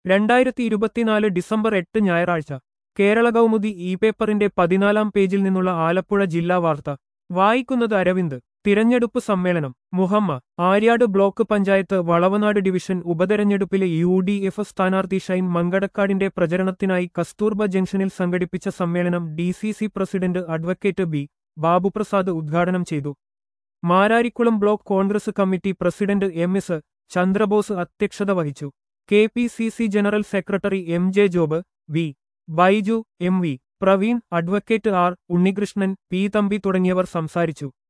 രണ്ടായിരത്തി ഇരുപത്തിനാല് ഡിസംബർ എട്ട് ഞായറാഴ്ച കേരള കൗമുദി ഇ പേപ്പറിന്റെ പതിനാലാം പേജിൽ നിന്നുള്ള ആലപ്പുഴ ജില്ലാ വാർത്ത വായിക്കുന്നത് അരവിന്ദ് തിരഞ്ഞെടുപ്പ് സമ്മേളനം മുഹമ്മ ആര്യാട് ബ്ലോക്ക് പഞ്ചായത്ത് വളവനാട് ഡിവിഷൻ ഉപതെരഞ്ഞെടുപ്പിലെ യു ഡി എഫ് സ്ഥാനാർത്ഥി ഷൈൻ മങ്കടക്കാടിന്റെ പ്രചരണത്തിനായി കസ്തൂർബ ജംഗ്ഷനിൽ സംഘടിപ്പിച്ച സമ്മേളനം D C C president advocate B Babuprasad ഉദ്ഘാടനം ചെയ്തു Mararikulam block Congress committee president M S Chandrabose അധ്യക്ഷത വഹിച്ചു K P C C general secretary M J Job V Baiju M V Praveen advocate R Unnikrishnan P Thampi തുടങ്ങിയവർ സംസാരിച്ചു